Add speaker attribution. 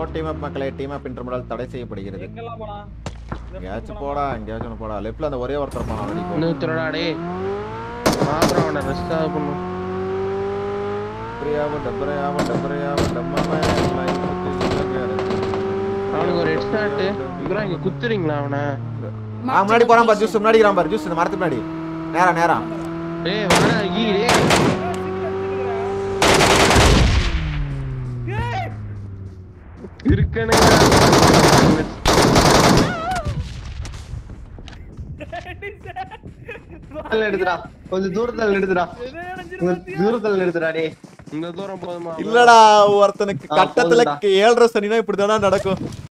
Speaker 1: Team அப் மக்களே team அப் இன்டர்மடல் தடை செய்யப்படுகிறது
Speaker 2: எங்கெல்லாம் போனா
Speaker 1: எங்கேயாச்சும் போடா எங்கேயாச்சும் ஒண்ணு போடா லெஃப்ட்ல அந்த ஒரே ஒருத்தர் போனா அடிக்கும்
Speaker 3: இன்னொருத்தரோட டே மாத்திரம் அவனை ரெஸ்ட் ஆக பண்ணும்
Speaker 1: டப்பரையாவ டப்பரையாவ டப்பரையாவ டம்மாம லைஃப்
Speaker 3: அவனுக்கு ஒரு ஹெட் ஷாட் இவரா இங்க குத்துறீங்களா அவனை
Speaker 1: ஆ முன்னாடி போறான் பாரு ஜூஸ் முன்னாடி இருக்கிறான் பாரு ஜூஸ் இந்த மரத்துக்கு முன்னாடி நேரா நேரா
Speaker 3: டேய் வாடா ஈ டேய் இருக்கனுங்க
Speaker 4: தூரத்துல எடுத்துடா கொஞ்சம் தூரத்துல எடுத்துடா கொஞ்சம் தூரத்துல எடுத்துடா டே
Speaker 3: இந்த தூரம் போதுமா
Speaker 1: இல்லடா ஒருத்தனுக்கு
Speaker 4: ஆ,
Speaker 1: கட்டத்துல
Speaker 4: போதும்டா.
Speaker 1: ஏழரை சனினா இப்படிதானா நடக்கும்